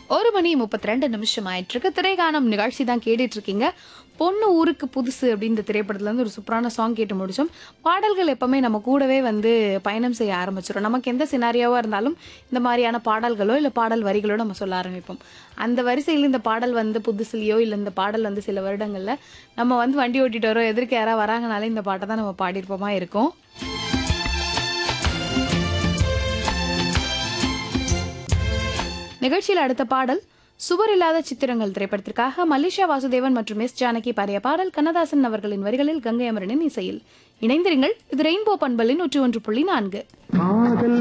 ஒரு மணி முப்பத்தி ரெண்டு நிமிஷம் ஆயிட்டு இருக்கு திரைகானம் நிகழ்ச்சி தான் கேட்டுட்டு இருக்கீங்க பொண்ணு ஊருக்கு புதுசு அப்படின்ற திரைப்படத்துல இருந்து ஒரு சூப்பரான சாங் கேட்டு முடிச்சோம் பாடல்கள் எப்பவுமே நம்ம கூடவே வந்து பயணம் செய்ய ஆரம்பிச்சிடும் நமக்கு எந்த சினாரியாவா இருந்தாலும் இந்த மாதிரியான பாடல்களோ இல்ல பாடல் வரிகளோ நம்ம சொல்ல ஆரம்பிப்போம் அந்த வரிசையில் இந்த பாடல் வந்து புதுசுலையோ இல்ல இந்த பாடல் வந்து சில வருடங்கள்ல நம்ம வந்து வண்டி ஓட்டிட்டு வரோம் எதிர்க்க யாராவது வராங்கனாலே இந்த பாட்டை தான் நம்ம பாடியிருப்போமா இருக்கும் நிகழ்ச்சியில் அடுத்த பாடல் சுவர் இல்லாத சித்திரங்கள் திரைப்படத்திற்காக மலேசியா வாசுதேவன் மற்றும் எஸ் ஜானகி பாடிய பாடல் கண்ணதாசன் அவர்களின் வரிகளில் கங்கை அமரனின் இசையில் இணைந்திருங்கள் இது ரெயின்போ பண்பலின் நூற்றி ஒன்று புள்ளி நான்கு காதல்